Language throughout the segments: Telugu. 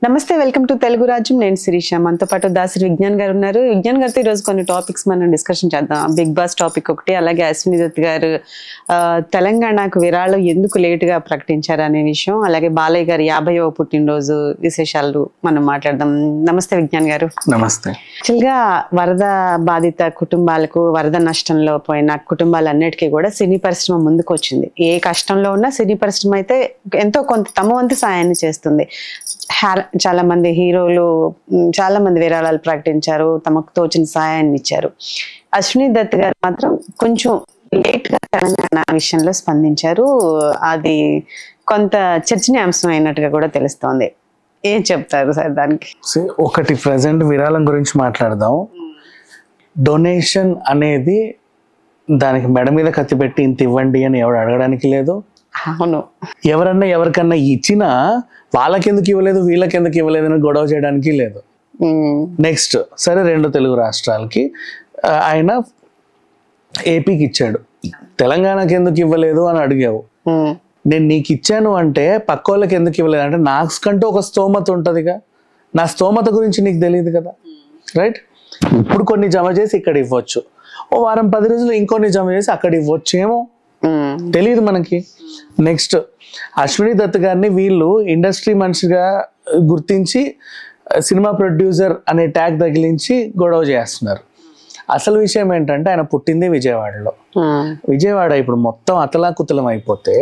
నమస్తే వెల్కమ్ టు తెలుగు రాజ్యం నేను శిరీష మనతో పాటు దాసరి విజ్ఞాన్ గారు ఉన్నారు విజ్ఞాన్ గారితో ఈ రోజు కొన్ని టాపిక్స్ మనం డిస్కషన్ చేద్దాం బిగ్ బాస్ టాపిక్ ఒకటి అలాగే అశ్విని దత్ గారు ఆ, తెలంగాణకు విరాళం ఎందుకు లేట్ గా ప్రకటించారు అనే విషయం అలాగే బాలయ్య గారి యాభైవ పుట్టినరోజు విశేషాలు మనం మాట్లాడదాం నమస్తే విజ్ఞాన్ గారు నమస్తే యాక్చువల్గా వరద బాధిత కుటుంబాలకు వరద నష్టంలో పోయిన కుటుంబాలన్నిటికీ కూడా సినీ పరిశ్రమ ముందుకు వచ్చింది ఏ కష్టంలో ఉన్నా సినీ పరిశ్రమ అయితే ఎంతో కొంత తమ వంతు సాయాన్ని చేస్తుంది హ్యా- చాలా మంది హీరోలు ఉమ్, చాలా మంది విరాళాలు ప్రకటించారు తమకు తోచిన సహాయాన్ని ఇచ్చారు అశ్విని దత్ గారు మాత్రం కొంచెం లేట్ గా తెలంగాణ విషయంలో స్పందించారు అది కొంత చర్చనీయాంశం అయినట్టుగా కూడా తెలుస్తోంది ఏం చెప్తారు సార్ దానికి See, ఒకటి ప్రజెంట్ విరాళం గురించి మాట్లాడదాం డొనేషన్ అనేది దానికి మెడ మీద కత్తి పెట్టి ఇంత ఇవ్వండి అని ఎవడు అడగడానికి లేదు అవును ఎవరన్నా ఎవరికన్నా ఇచ్చినా వాళ్ళకెందుకు ఇవ్వలేదు వీళ్ళకెందుకు ఇవ్వలేదు అని గొడవ చేయడానికి లేదు ఉమ్, నెక్స్ట్ సరే రెండు తెలుగు రాష్ట్రాలకి ఆ, ఆయన ఏపీకి ఇచ్చాడు తెలంగాణకి ఎందుకు ఇవ్వలేదు అని అడిగావు ఉమ్, నేను నీకు ఇచ్చాను అంటే పక్క వాళ్ళకి ఎందుకు ఇవ్వలేదు అంటే నాకంటూ ఒక స్తోమత ఉంటుందిగా నా స్తోమత గురించి నీకు తెలియదు కదా రైట్ ఇప్పుడు కొన్ని జమ చేసి ఇక్కడ ఇవ్వచ్చు ఓ వారం పది రోజులు ఇంకొన్ని జమ చేసి అక్కడ ఇవ్వచ్చు ఏమో ఉమ్, తెలియదు మనకి నెక్స్ట్ అశ్విని దత్ గారిని వీళ్ళు ఇండస్ట్రీ మనిషిగా గుర్తించి సినిమా ప్రొడ్యూసర్ అనే ట్యాగ్ తగిలించి గొడవ చేస్తున్నారు అసలు విషయం ఏంటంటే ఆయన పుట్టింది విజయవాడలో ఉమ్. విజయవాడ ఇప్పుడు మొత్తం అతలాకుతలం అయిపోతే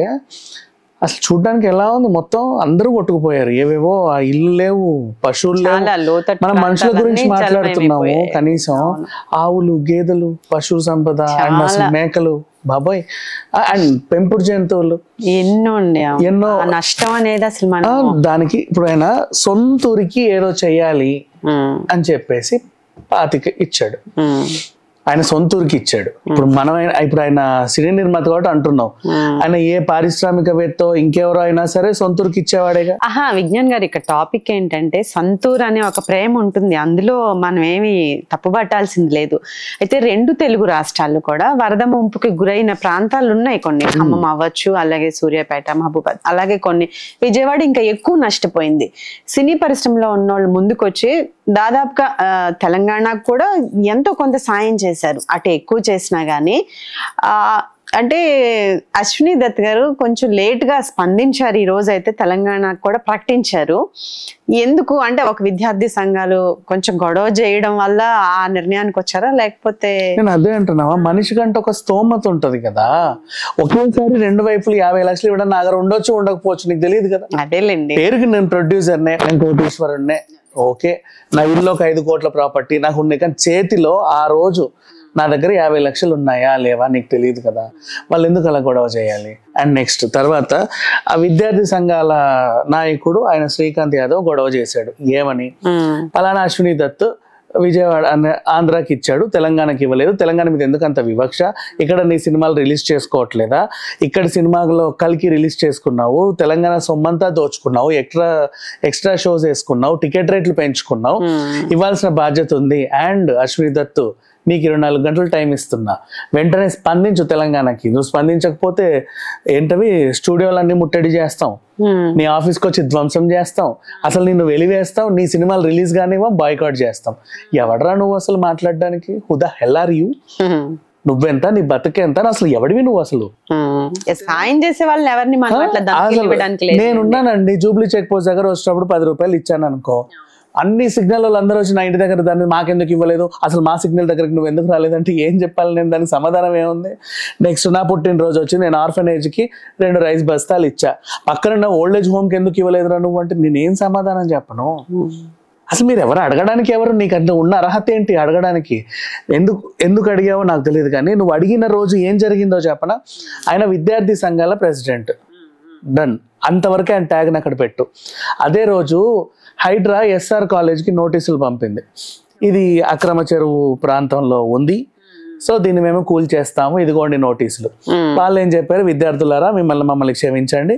అసలు చూడ్డానికి ఎలా ఉంది మొత్తం అందరూ కొట్టుకుపోయారు ఏవేవో ఆ ఇల్లు లేవు పశువులు లేవు చాలా లోతట్టు మనం మనుషుల గురించి ప్రాంతాలన్నీ మాట్లాడుతున్నాము జలమయమైపోయాయి. కనీసం ఆవులు గేదెలు పశు సంపద అండ్ అసలు మేకలు బాబాయ్ అండ్ పెంపుడు జంతువులు ఎన్నో ఉండే ఎన్నో ఆ నష్టం అనేది అసలు ఆ, మనం దానికి ఇప్పుడు ఆయన సొంతూరికి ఏదో చెయ్యాలి ఉమ్, అని చెప్పేసి పాతిక ఇచ్చాడు ఉమ్, ఆయన సొంతూరికి ఇచ్చాడు ఇప్పుడు మనం ఆయన- ఇప్పుడు ఆయన సినీ నిర్మాత కాబట్టి అంటున్నాం ఉమ్. ఆయన ఏ పారిశ్రామికవేత్త ఇంకెవరో అయినా సరే సొంతూరికి ఇచ్చేవాడేగా ఆహా విజ్ఞాన్ గారు ఇక్కడ టాపిక్ ఏంటంటే సంతూర్ అనే ఒక ప్రేమ ఉంటుంది అందులో మనం ఏమి తప్పుపట్టాల్సింది లేదు అయితే రెండు తెలుగు రాష్ట్రాలు కూడా వరద ముంపుకి గురైన ప్రాంతాలు ఉన్నాయి కొన్ని ఖమ్మం అవ్వచ్చు అలాగే సూర్యాపేట మహబూబాద్ అలాగే కొన్ని విజయవాడ ఇంకా ఎక్కువ నష్టపోయింది సినీ పరిశ్రమలో ఉన్నోళ్ళు ముందుకొచ్చి దాదాపుగా ఆ, తెలంగాణకు కూడా ఎంతో కొంత సాయం చేశారు అటు ఎక్కువ చేసినా గానీ ఆ అంటే అశ్విని దత్ గారు కొంచెం లేట్ గా స్పందించారు ఈ రోజు అయితే తెలంగాణకు కూడా ప్రకటించారు ఎందుకు అంటే ఒక విద్యార్థి సంఘాలు కొంచెం గొడవ చేయడం వల్ల ఆ నిర్ణయానికి వచ్చారా లేకపోతే నేను అదే అంటున్నావా మనిషి కంటే ఒక స్తోమత ఉంటది కదా ఒకేసారి రెండు వైపులు యాభై లక్షలు ఇవ్వడం నా దగ్గర ఉండొచ్చు ఉండకపోవచ్చు నీకు తెలియదు కదా అదేలేండి పేరుకి నేను ప్రొడ్యూసర్నే నేను కోటీశ్వరుణ్ణే ఓకే నా ఇల్లు ఒక ఐదు కోట్ల ప్రాపర్టీ నాకు ఉన్నాయి కానీ చేతిలో ఆ రోజు నా దగ్గర యాభై లక్షలు ఉన్నాయా లేవా నీకు తెలియదు కదా వాళ్ళు ఎందుకు అలా గొడవ చేయాలి అండ్ నెక్స్ట్ తర్వాత ఆ విద్యార్థి సంఘాల నాయకుడు ఆయన శ్రీకాంత్ యాదవ్ గొడవ చేశాడు ఏమని ఉమ్, పలానా అశ్విని దత్ విజయవాడ అనే ఆంధ్రాకి ఇచ్చాడు తెలంగాణకి ఇవ్వలేదు తెలంగాణ మీద ఎందుకు అంత వివక్ష ఇక్కడ నీ సినిమాలు రిలీజ్ చేసుకోవట్లేదా ఇక్కడ సినిమాలో కలికి రిలీజ్ చేసుకున్నావు తెలంగాణ సొమ్మంతా దోచుకున్నావు ఎక్స్ట్రా ఎక్స్ట్రా షోస్ వేసుకున్నావు టికెట్ రేట్లు పెంచుకున్నావు ఉమ్, ఇవ్వాల్సిన బాధ్యత ఉంది అండ్ అశ్విని దత్తు నీకు ఇరవై నాలుగు గంటలు టైం ఇస్తున్నా వెంటనే స్పందించు తెలంగాణకి నువ్వు స్పందించకపోతే ఏంటవి స్టూడియోలన్నీ ముట్టడి చేస్తాం ఉమ్, నీ ఆఫీస్కి వచ్చి ధ్వంసం చేస్తాం అసలు నిన్ను వెలివేస్తాం నీ సినిమాలు రిలీజ్ కానివ్వ బాయ్కాట్ చేస్తాం ఎవడరా నువ్వు అసలు మాట్లాడడానికి who the hell are you um, నువ్వెంత నీ బతుకెంత అసలు ఎవడివి నువ్వు అసలు ఉమ్. సాయం చేసే వాళ్ళని ఎవరిని మనం అట్లా దానికి అసలు ఇవ్వడానికి లేదు నేనున్నానండి జూబ్లీ చెక్ పోస్ట్ దగ్గర వచ్చినప్పుడు పది రూపాయలు ఇచ్చాను అనుకో అన్ని సిగ్నల్ వాళ్ళు అందరూ వచ్చి నా ఇంటి దగ్గర దాన్ని మాకెందుకు ఇవ్వలేదు అసలు మా సిగ్నల్ దగ్గరికి నువ్వు ఎందుకు రాలేదంటే ఏం చెప్పాలి నేను దానికి సమాధానం ఏముంది నెక్స్ట్ నా పుట్టినరోజు వచ్చి నేను ఆర్ఫనేజ్కి రెండు రైస్ బస్తాలు ఇచ్చా పక్కన ఉన్న ఓల్డ్ ఏజ్ హోమ్కి ఎందుకు ఇవ్వలేదురా నువ్వు అంటే నేను ఏం సమాధానం చెప్పను ఉమ్, అసలు మీరు ఎవరు అడగడానికి ఎవరు నీకు అంత ఉన్న అర్హత ఏంటి అడగడానికి ఎందుకు ఎందుకు అడిగావో నాకు తెలియదు కానీ నువ్వు అడిగిన రోజు ఏం జరిగిందో చెప్పనా ఆయన విద్యార్థి సంఘాల ప్రెసిడెంట్ డన్ అంతవరకే ఆయన ట్యాగ్ని అక్కడ పెట్టు అదే రోజు హైడ్రా ఎస్ఆర్ కాలేజ్కి నోటీసులు పంపింది ఇది అక్రమ చెరువు ప్రాంతంలో ఉంది సో దీన్ని మేము కూల్ చేస్తాము ఇదిగోండి నోటీసులు ఉమ్, వాళ్ళు ఏం చెప్పారు విద్యార్థులారా మిమ్మల్ని మమ్మల్ని క్షమించండి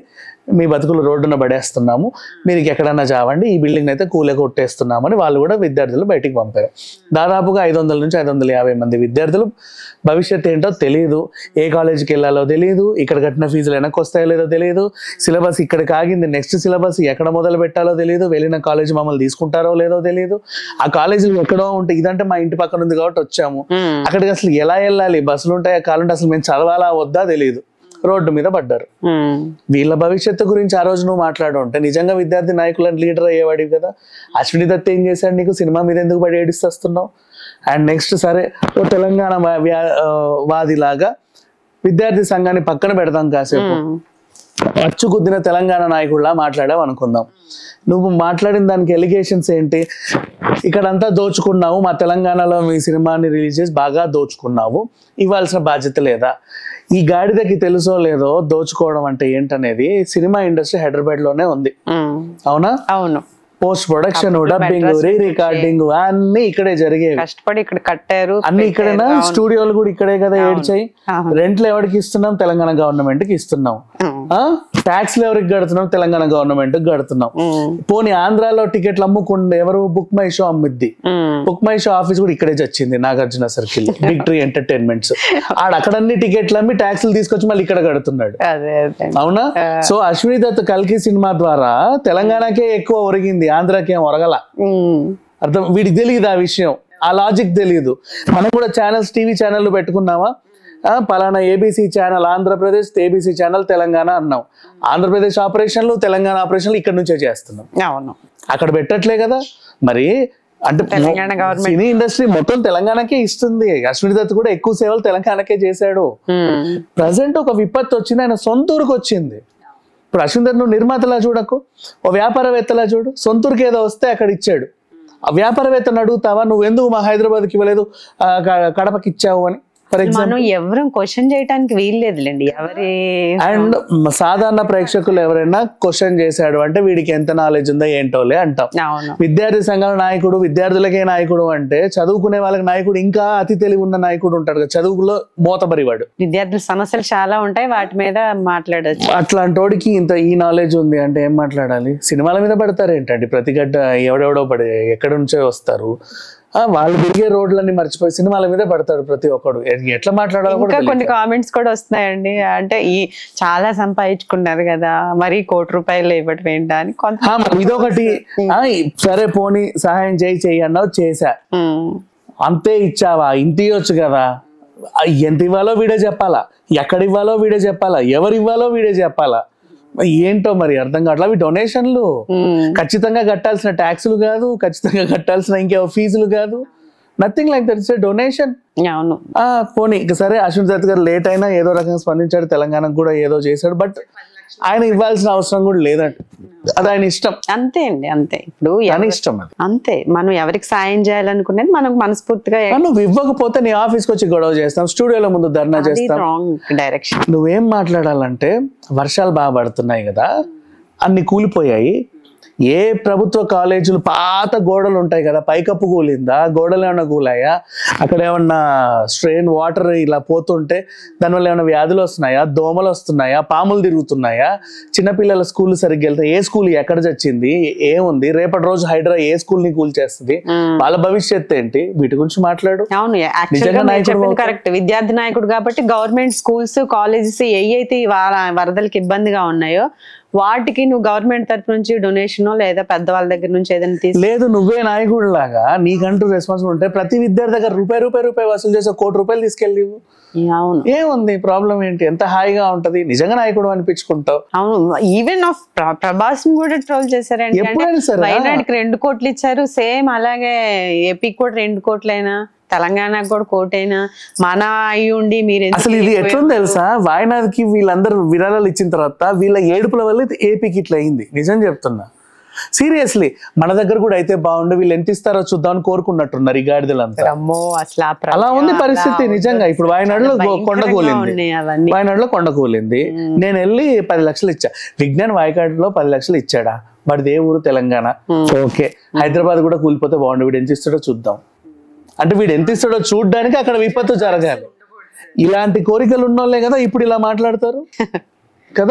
మీ బతుకులు రోడ్డున పడేస్తున్నాము మీరు ఎక్కడన్నా చావండి ఈ బిల్డింగ్ అయితే కూలే కొట్టేస్తున్నామని వాళ్ళు కూడా విద్యార్థులు బయటికి పంపారు దాదాపుగా ఐదు వందల నుంచి ఐదు వందల యాభై మంది విద్యార్థులు భవిష్యత్ ఏంటో తెలియదు ఏ కాలేజీకి వెళ్ళాలో తెలియదు ఇక్కడ కట్టిన ఫీజులు వెనక్కి వస్తాయో లేదో తెలియదు సిలబస్ ఇక్కడికి ఆగింది నెక్స్ట్ సిలబస్ ఎక్కడ మొదలు పెట్టాలో తెలియదు వెళ్ళిన కాలేజ్ మమ్మల్ని తీసుకుంటారో లేదో తెలియదు ఆ కాలేజీలు ఎక్కడో ఉంటాయి ఇదంటే మా ఇంటి పక్కన ఉంది కాబట్టి వచ్చాము ఉమ్, అక్కడికి అసలు ఎలా వెళ్ళాలి బస్సులు ఉంటాయా కాలంటే అసలు మేము చదవాలా వద్దా తెలియదు రోడ్డు మీద పడ్డారు ఉమ్, వీళ్ళ భవిష్యత్తు గురించి ఆ రోజు నువ్వు మాట్లాడు ఉంటే నిజంగా విద్యార్థి నాయకులను లీడర్ అయ్యేవాడివి కదా అశ్విని దత్ ఏం చేశాడు నీకు సినిమా మీద ఎందుకు పడి ఏడిస్తొస్తున్నావు అండ్ నెక్స్ట్ సరే ఓ తెలంగాణ వా- వ్యా- ఆ, వాదిలాగా విద్యార్థి సంఘాన్ని పక్కన పెడతాం కాసేపు ఉమ్, అచ్చు కుద్దిన తెలంగాణ నాయకుడిలా మాట్లాడావు అనుకుందాం నువ్వు మాట్లాడిన దానికి ఎలిగేషన్స్ ఏంటి ఇక్కడంతా దోచుకున్నావు మా తెలంగాణలో మీ సినిమాని రిలీజ్ చేసి బాగా దోచుకున్నావు ఇవ్వాల్సిన బాధ్యత లేదా ఈ గాడిదకి తెలుసో లేదో దోచుకోవడం అంటే ఏంటనేది సినిమా ఇండస్ట్రీ హైదరాబాద్ లోనే ఉంది ఉమ్, అవునా అవును post production dubbing re recording అన్ని ఇక్కడే జరిగేవి కష్టపడి ఇక్కడ కట్టారు అన్ని ఇక్కడేనా స్టూడియోలు కూడా ఇక్కడే కదా ఏడ్చాయి అవును. రెంట్లు ఎవరికి ఇస్తున్నాం తెలంగాణ గవర్నమెంట్ కి ఇస్తున్నాం ఉమ్, ట్యాక్స్లు ఎవరికి కడుతున్నాం తెలంగాణ గవర్నమెంట్ కి కడుతున్నాం ఉమ్, పోనీ ఆంధ్రాలో టికెట్లు అమ్ముకుండా ఎవరు బుక్ మై షో అమ్మిద్ది um, BookMyShow office కూడా ఇక్కడే చచ్చింది Nagarjuna circle big tree entertainments ఆడ అక్కడన్ని టికెట్లు అమ్మి ట్యాక్స్లు తీసుకొచ్చి మళ్ళీ ఇక్కడ కడుతున్నాడు అదే అదే అవునా సో అశ్విని దత్ కల్కి సినిమా ద్వారా తెలంగాణకే ఎక్కువ ఒరిగింది ఆంధ్రాకి ఏం ఒరగల ఉమ్, అర్థం వీడికి తెలియదు ఆ విషయం ఆ లాజిక్ తెలియదు మనం కూడా ఛానల్స్ టీవీ ఛానల్ పెట్టుకున్నావా ఆ, పలానా ABC channel Andhra Pradesh ABC channel Telangana అన్నాం ఆంధ్రప్రదేశ్ ఆపరేషన్లు తెలంగాణ ఆపరేషన్లు ఇక్కడ నుంచే చేస్తున్నాం అవును అక్కడ పెట్టట్లే కదా మరి అంటే తెలంగాణ government- సినీ ఇండస్ట్రీ మొత్తం తెలంగాణకే ఇస్తుంది అశ్విని దత్ కూడా ఎక్కువ సేవలు తెలంగాణకే చేశాడు ఉమ్, ప్రజెంట్ ఒక విపత్తు వచ్చింది ఆయన సొంత ఊరికి వచ్చింది ఇప్పుడు అశ్విన్ దత్ నువ్వు నిర్మాతలా చూడకు ఓ వ్యాపారవేత్తలా చూడు సొంత ఊరికి ఏదో వస్తే అక్కడ ఇచ్చాడు ఆ వ్యాపారవేత్తను అడుగుతావా నువ్వు ఎందుకు మా హైదరాబాద్కి ఇవ్వలేదు ఆ, క- కడపకి ఇచ్చావు అని ఫర్ ఎగ్జాంపుల్ మనం ఎవరం క్వశ్చన్ చేయడానికి వీల్లేదులేండి ఎవరి అండ్ సాధారణ ప్రేక్షకులు ఎవరైనా క్వశ్చన్ చేశాడు అంటే వీడికి ఎంత నాలెడ్జ్ ఉందో ఏంటోలే అంటాం అవును విద్యార్థి సంఘాల నాయకుడు విద్యార్థులకే నాయకుడు అంటే చదువుకునే వాళ్ళకి నాయకుడు ఇంకా అతి తెలివి ఉన్న నాయకుడు ఉంటాడు కదా చదువులో మోతబరివాడు విద్యార్థుల సమస్యలు చాలా ఉంటాయి వాటి మీద మాట్లాడొచ్చు అట్లాంటోడికి ఇంత ఈ నాలెడ్జ్ ఉంది అంటే ఏం మాట్లాడాలి సినిమాల మీద పడతారు ఏంటండి ప్రతి గడ్డ ఎవడెవడో పడి ఎక్కడి నుంచో వస్తారు ఆ, వాళ్ళు తిరిగే రోడ్లన్నీ మర్చిపోయి సినిమాల మీద పడతాడు ప్రతి ఒక్కడు ఎ- ఎట్లా మాట్లాడాలో కూడా ఇంకా కొన్ని తెలియదు. కామెంట్స్ కూడా వస్తున్నాయండి అంటే ఈ చాలా సంపాదించుకున్నారు కదా మరి కోటి రూపాయలు ఇవ్వటం ఏంటా అని కొంత ఆ, మరి ఇదొకటి ఆ, సరే పోనీ సహాయం చేయి చెయ్యి అన్నావు చేశా ఉమ్, అంతే ఇచ్చావా ఇంటి ఇవ్వచ్చు కదా ఆ, ఎంత ఇవ్వాలో వీడే చెప్పాలా ఎక్కడ ఇవ్వాలో వీడే చెప్పాలా ఎవరు ఇవ్వాలో వీడే చెప్పాలా మరి ఏంటో మరి అర్థం కావట్లా అవి డొనేషన్లు ఉమ్, ఖచ్చితంగా కట్టాల్సిన ట్యాక్సులు కాదు ఖచ్చితంగా కట్టాల్సిన ఇంకేవో ఫీజులు కాదు nothing like that it's donation అవును ఆ పోనీ ఇక సరే అశ్విన్ దత్ గారు లేట్ అయినా ఏదో రకంగా స్పందించాడు తెలంగాణకు కూడా ఏదో చేశాడు బట్ ఆయన ఇవ్వాల్సిన అవసరం కూడా లేదంట అది ఆయన ఇష్టం అంతే అండి అంతే ఇప్పుడు తన ఎవ- ఇష్టం అది అంతే మనం ఎవరికి సాయం చేయాలనుకునేది మనకు మనస్ఫూర్తిగా ఆ, నువ్వు ఇవ్వకపోతే నీ ఆఫీస్కి వచ్చి గొడవ చేస్తాం స్టూడియోలో ముందు ధర్నా అది చేస్తాం రాంగ్ డైరెక్షన్ నువ్వేం మాట్లాడాలంటే వర్షాలు బాగా పడుతున్నాయి కదా అన్ని కూలిపోయాయి ఏ ప్రభుత్వ కాలేజీలు పాత గోడలు ఉంటాయి కదా పైకప్పు కూలిందా గోడలు ఏమైనా కూలాయా అక్కడ ఏమన్నా స్ట్రెయిన్ వాటర్ ఇలా పోతుంటే దానివల్ల ఏమైనా వ్యాధులు వస్తున్నాయా దోమలు వస్తున్నాయా పాములు తిరుగుతున్నాయా చిన్నపిల్లల స్కూల్ సరిగ్గా వెళ్తే ఏ స్కూల్ ఎక్కడ చచ్చింది ఏముంది రేపటి రోజు హైడ్రా ఏ స్కూల్ ని కూల్ చేస్తుంది వాళ్ళ భవిష్యత్ ఏంటి వీటి గురించి మాట్లాడు అవును యాక్చువల్ నిజంగా గా మీరు నాయకుడు చెప్పింది అవుతావు. కరెక్ట్ విద్యార్థి నాయకుడు కాబట్టి గవర్నమెంట్ స్కూల్స్ కాలేజెస్ ఏ అయితే ఈ వా- వరదలకి ఇబ్బందిగా ఉన్నాయో వాటికి నువ్వు గవర్నమెంట్ తరఫు నుంచి డొనేషన్ లేదా పెద్దవాళ్ళ దగ్గర నుంచి ఏదైనా తీసు లేదు నువ్వే నాయకుడు లాగా నీకంటూ రెస్పాన్సిబుల్ ఉంటే ప్రతి విద్యార్థి దగ్గర రూపాయి రూపాయి రూపాయి వసూలు చేసే కోటి రూపాయలు తీసుకెళ్ళి ఇవ్వు. అవును ఏముంది ప్రాబ్లం ఏంటి ఎంత హాయిగా ఉంటది నిజంగా నాయకుడు అనిపించుకుంటావు అవును ఈవెన్ ఆఫ్ ప్రభాస్ ని కూడా ట్రోల్ చేశారండి అంటే ఎప్పుడైనా సరే వైనాడుకి రెండు కోట్లు ఇచ్చారు సేమ్ అలాగే ఏపీకి కూడా రెండు కోట్లైనా తెలంగాణకు కూడా కోటైనా మన అయి ఉండి మీరు ఎందుకు అసలు ఇది ఎక్కువ- ఎట్లుంది తెలుసా వాయనాథ్కి వీళ్ళందరూ విరాళాలు ఇచ్చిన తర్వాత వీళ్ళ ఏడుపుల వల్ల ఇది ఏపీకి ఇట్లా అయింది నిజం చెప్తున్నా సీరియస్లీ మన దగ్గర కూడా అయితే బాగుండు వీళ్ళు ఎంత ఇస్తారో చూద్దామని కోరుకున్నట్టున్నారు ఈ గాడిదలంతా అమ్మో అసలు ఆ అలా ఉంది ప్రళయం పరిస్థితి అలా నిజంగా ఇప్పుడు వాయనాడులో చాలా కొండ భయంకరంగా కూలింది ఉన్నాయి అవన్నీ వాయనాడులో కొండ కూలింది నేను వెళ్ళి పది లక్షలు ఇచ్చా విజ్ఞాన్ వాయకాడులో పది లక్షలు ఇచ్చాడా వాడిది ఏ ఊరు తెలంగాణ ఓకే హైదరాబాద్ కూడా కూలిపోతే బాగుండు వీడు ఎంత ఇస్తాడో చూద్దాం అంటే వీడు ఎంత ఇస్తాడో చూడ్డానికి అక్కడ విపత్తు జరగాలి ఇలాంటి కోరికలు ఉన్నోళ్ళే కదా ఇప్పుడు ఇలా మాట్లాడతారు కదా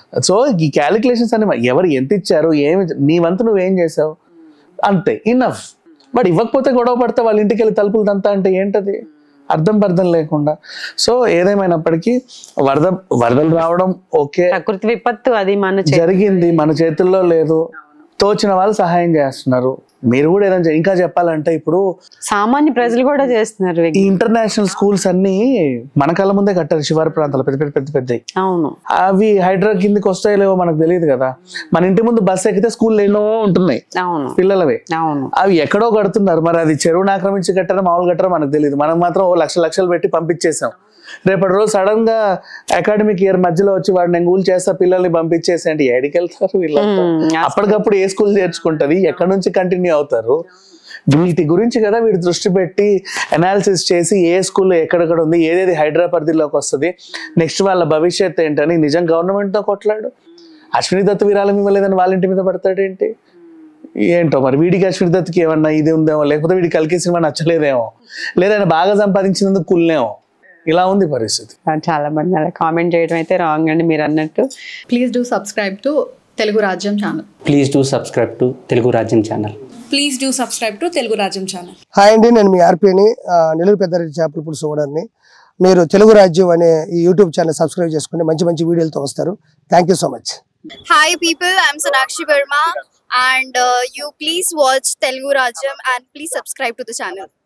సో ఈ క్యాలిక్యులేషన్స్ అని ఎవరు ఎంత ఇచ్చారు ఏమి నీ వంతు నువ్వేం చేసావు అంతే ఇన్నఫ్ బట్ ఇవ్వకపోతే గొడవ పడితే వాళ్ళ ఇంటికి వెళ్ళి తలుపులు తంతా అంటే ఏంటది అర్థం పర్థం లేకుండా సో ఏదేమైనప్పటికీ వరద వరదలు రావడం ఓకే ప్రకృతి విపత్తు అది మన చే- జరిగింది మన చేతుల్లో లేదు తోచిన వాళ్ళు సహాయం చేస్తున్నారు మీరు కూడా ఏదైనా చే- ఇంకా చెప్పాలంటే ఇప్పుడు సామాన్య ప్రజలు కూడా చేస్తున్నారు ఈ ఇంటర్నేషనల్ స్కూల్స్ అన్ని మన కళ్ళ ముందే కట్టారు శివారు ప్రాంతాలు పెద్ద పెద్ద పెద్ద పెద్దవి అవును అవి హైడ్రా కిందకి వస్తాయో లేవో మనకు తెలియదు కదా మన ఇంటి ముందు బస్సు ఎక్కితే స్కూల్ ఎన్నో ఉంటున్నాయి అవును పిల్లలవి అవును అవి ఎక్కడో కడుతున్నారు మరి అది చెరువును ఆక్రమించి కట్టారో మామూలు కట్టారో మనకు తెలియదు మనం మాత్రం ఓ లక్ష లక్షలు పెట్టి పంపించేసాం రేపటి రోజు సడన్ గా అకాడమిక్ ఇయర్ మధ్యలో వచ్చి వాడు నేను కూల్ చేస్తా పిల్లల్ని పంపించేసి అంటే ఏడికి వెళ్తారు వీళ్ళంతా మ్మ్. అప్పటికప్పుడు ఏ స్కూల్ చేర్చుకుంటది ఎక్కడి నుంచి కంటిన్యూ అవుతారు వీటి గురించి కదా వీడు దృష్టి పెట్టి అనాలిసిస్ చేసి ఏ స్కూల్ ఎక్కడెక్కడ ఉంది ఏదేది హైదరాబాద్ పరిధిలోకి వస్తుంది నెక్స్ట్ వాళ్ళ భవిష్యత్ ఏంటని నిజం గవర్నమెంట్ తో కొట్లాడు అశ్విని దత్ విరాళం ఇవ్వలేదని వాళ్ళ ఇంటి మీద పడతాడేంటి ఏంటో మరి వీడికి అశ్విని దత్కి ఏమన్నా ఇది ఉందేమో లేకపోతే వీడికి కలికి సినిమా నచ్చలేదేమో లేదా ఆయన బాగా సంపాదించినందుకు కుల్లేమో ఇలా ఉంది పరిస్థితి చాలా మంది అలా కామెంట్ చేయడం అయితే రాంగ్ అండి మీరు అన్నట్టు please do subscribe to Telugu Rajyam channel please do subscribe to Telugu Rajyam channel please do subscribe to Telugu Rajyam channel hi అండి నేను మీ ఆర్పీని నెల్లూరు పెద్దారెడ్డి చేపల పులుసు ఓనర్ని మీరు తెలుగు రాజ్యం అనే ఈ యూట్యూబ్ ఛానల్ సబ్స్క్రైబ్ చేసుకుని మంచి మంచి వీడియోలతో వస్తారు thank you so much Hi people, I'm Sonakshi Verma and uh, you please watch Telugu Rajam and please subscribe to the channel.